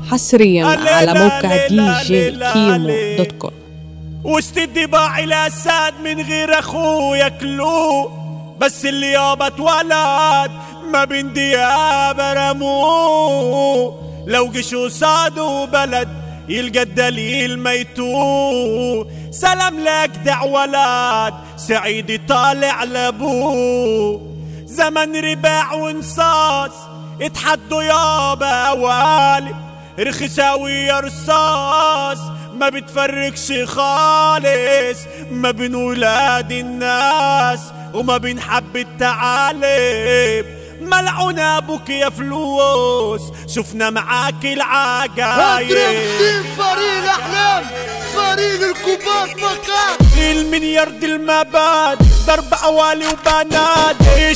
حصريا على موقع دي جي كيمو دوت كوم وسط الضباع الاسد من غير اخويا كلو بس اللي يابا اتولد ما بين ديابة رموه لو جيش قصاده بلد يلقى الدليل ميتو سلام لك دع ولد سعيد طالع لابوه زمن رباع ونصاص اتحدوا يابا والي رخصاوي يا رصاص ما بتفرقش خالص ما بين ولاد الناس وما بين حب التعاليم ملعون ابوك يا فلوس شفنا معاك اضرب العجايب سيف فريق الاحلام فريق الكوبات مكان المليارد المباد ضرب اوالي وبنات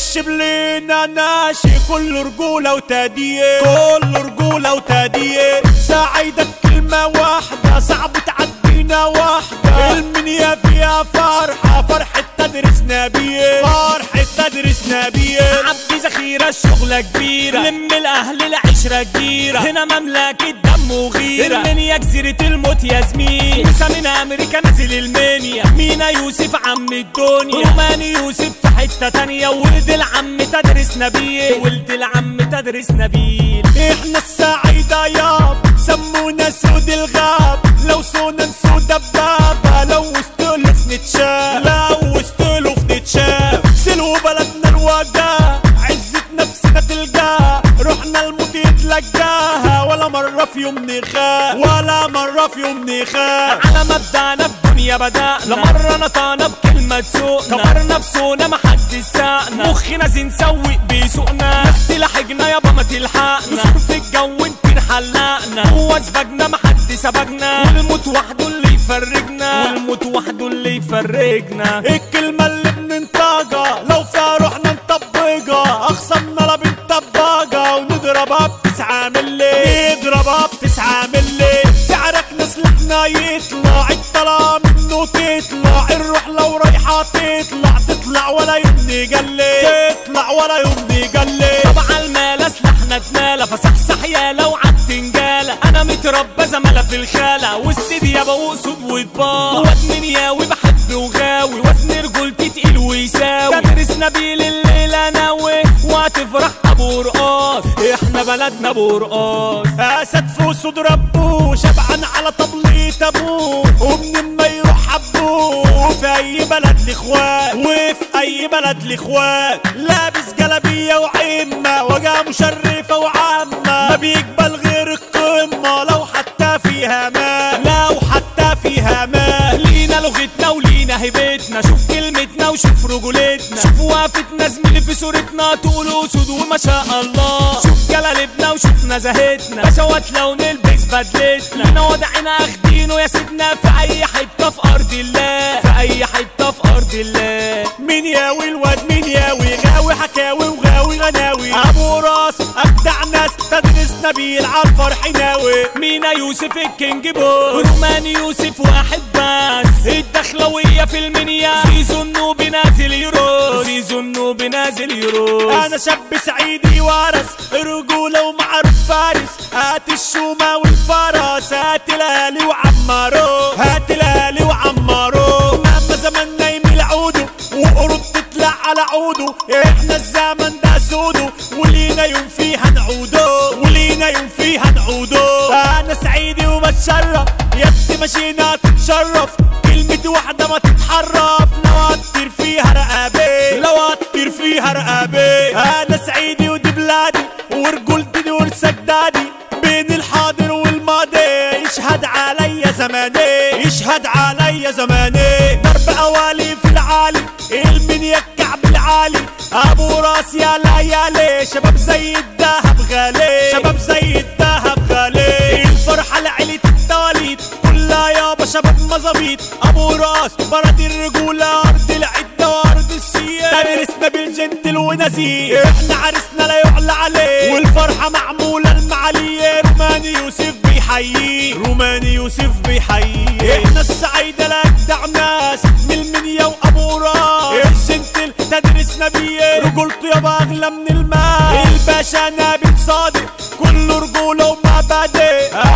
الشبلينا ناشي كله رجولة وتادية كله رجولة وتادية سعيدك كلمة واحدة صعب تعدينا واحدة المنيا فيها فرحة فرحة تدرس نبيه فرحة تدرس نبيه عبي ذخيرة الشغلة كبيرة لم الأهل العشرة كبيرة هنا مملكة دم وغيرة المنيا جزيرة الموت يا زميل موسى من أمريكا نزل المنيا مينا يوسف عم الدنيا روماني يوسف في حتة تانية ولد العم تدرس نبيل ولد العم تدرس نبيل احنا السعيدة ياب سمونا سود الغاب لو صونا نسود دبابة لو وستلف نتشاف لو وستلف نتشاف سلو بلدنا الوجاه عزة نفسنا تلقاها رحنا الموت يتلقاها ولا مرة في يوم نخاف ولا مرة في يوم نخاف على مبدأنا الدنيا بدأنا مرة نطانا بكلمة تسوقنا كبرنا بسونا ما حد ساقنا مخنا زين سوق بيسوقنا ناس تلحقنا يابا ما تلحقنا نصر في الجو انت حلقنا هو سبقنا ما حد سبقنا والموت وحده اللي يفرجنا والموت وحده اللي يفرجنا الكلمة اللي بننطقها لو فيها روحنا نطبقها أخصمنا لا بنطبقها ونضربها بتسعة ملي نضربها بتسعة ملي سعرك سلاحنا يطلع الطلع منه تطلع الروح لو رايحة تطلع تطلع ولا يوم نقلي تطلع ولا يوم نقلي طبعا المال اسلحنا اتمالى فصحصح يا لو عالتنجالة انا متربى زمالة في الخالة وسط ديابة واسود وطباع واد من ياوي بحب وغاوي وزن رجولتي تقيل ويساوي تدرس نبيل الليلة ناوي وهتفرح ابو رقاص احنا بلدنا ابو رقاص اسد في اسود ربوه شبعان على طبلية ابوه ومن ما يروح حبوه وفي اي بلد الاخوات وفي اي بلد الاخوات لابس جلابية وعمة وجهه مشرفة وعامة ما بيقبل غير القمة لو حتى فيها مال لو حتى فيها مال لينا لغتنا ولينا هيبتنا شوف كلمتنا وشوف رجولتنا شوف وقفتنا زميلي في صورتنا تقول اسود وما شاء الله شوف جلالتنا وشوف نزاهتنا بشوات لو نلبس بدلتنا احنا وضعنا اخدينه يا سيدنا في اي حته في ارض الله في اي حته في ارض الله مين ياوي الواد مين ياوي غاوي حكاوي وغاوي غناوي ابو راس اجدع ناس تدرس نبيل عالفرح ناوي مينا يوسف الكينج بوس روماني يوسف واحد بس الدخلوية في المنيا زيزو النوب نازل يروس زيزو النوب نازل يروس انا شاب سعيدي وارث رجولة ومعروف فارس هات الشومة والفرس هات الاهلي وعمارو هات الاهلي وعمارو مهما زماننا يميل عوده وقرود تطلع على عوده احنا الزمن ده سوده ولينا يوم فيها نعوده ولينا يوم فيها نعوده انا سعيدي وبتشرف يا اختي ماشينا تتشرف كلمتي واحدة ما تتحرف لو هتطير فيها رقابي لو هتطير فيها رقابي انا سعيدي ودي بلادي ورجولتي دي ورسجدادي بين الحاضر والماضي يشهد عليا زماني يشهد عليا زماني ضرب اوالي في العالي المنيا الكعب العالي ابو راس يا ليالي شباب زي الدهب غالي شباب زي الدهب غالي الفرحة لعيلة التواليد كلها يابا شباب مظابيط ابو راس برد الرجولة ارض العدة وارض السياد تدرسنا بالجنتل ونزيه احنا عرسنا لا يعلى عليه والفرحة معمولة المعالية روماني يوسف بيحييه روماني يوسف بيحييه احنا السعيدة لاجدع ناس من المنيا وابو راس الجنتل تدرسنا بيه رجولته يابا اغلى من الماء الباشا نبيل صادق كله رجولة ومبادئ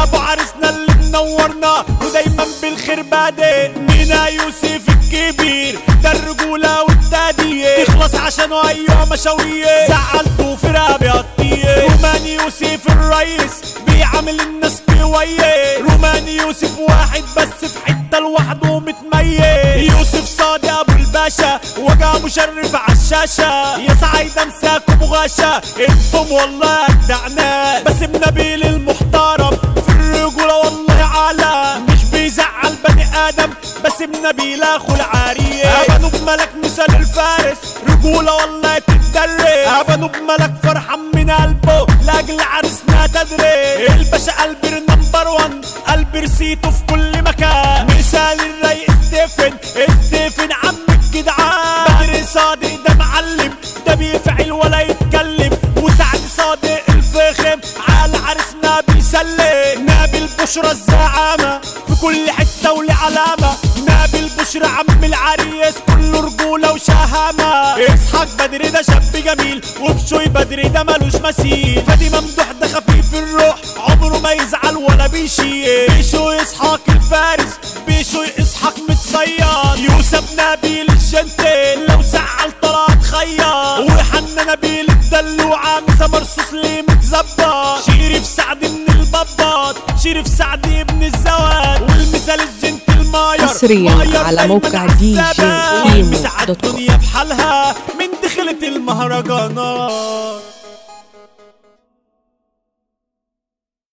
منورنا ودايما بالخير بادئ مينا يوسف الكبير ده الرجولة والتهدية تخلص عشانه أيوة مشاوية زعلته في رقبي قطية روماني يوسف الريس بيعامل الناس كوية روماني يوسف واحد بس في حتة لوحده متميز يوسف صادق أبو الباشا وجع مشرف عالشاشة يا سعيدة مساكم وغاشا انتم والله أجدع ناس باسم نبيل المحترم في الرجولة والله عالم مش بيزعل بني آدم باسم نبيل أخو العريس أبنوا بملك مثال الفارس رجولة والله تتدرس أبنوا بملك فرحان من قلبه لأجل عرسنا تدري الباشا قلبي نمبر وان قلبي رسيته في كل مكان مثال الري ستيفن ستيفن عم الجدعان بدر صادق ده معلم ده بيفعل ولا يتكلم وسعد صادق الفخم على عرسنا بيسلم نابي البشرى الزعامة في كل حتة ولي علامة نابي البشرى عم العريس كله رجولة وشهامة اسحاق بدري ده شاب جميل وبشوي بدري ده ملوش مثيل فادي ممدوح ده خفيف الروح عمره ما يزعل ولا بيشيل بيشو اسحاق الفارس بيشو اسحاق متصيد يوسف نبيل الجنتل لو زعل طلعت خياط وحنا نبيل الدلوعة مسا مرصوص ليه متظبط شريف سعد من البطاط شريف سعد ابن الزواد والمثال الجنتل ماير حصرياً ماير على دايماً موقع دي جي عالثبات. كيمو والمسا دوت كوم. الدنيا بحالها من دخلت المهرجانات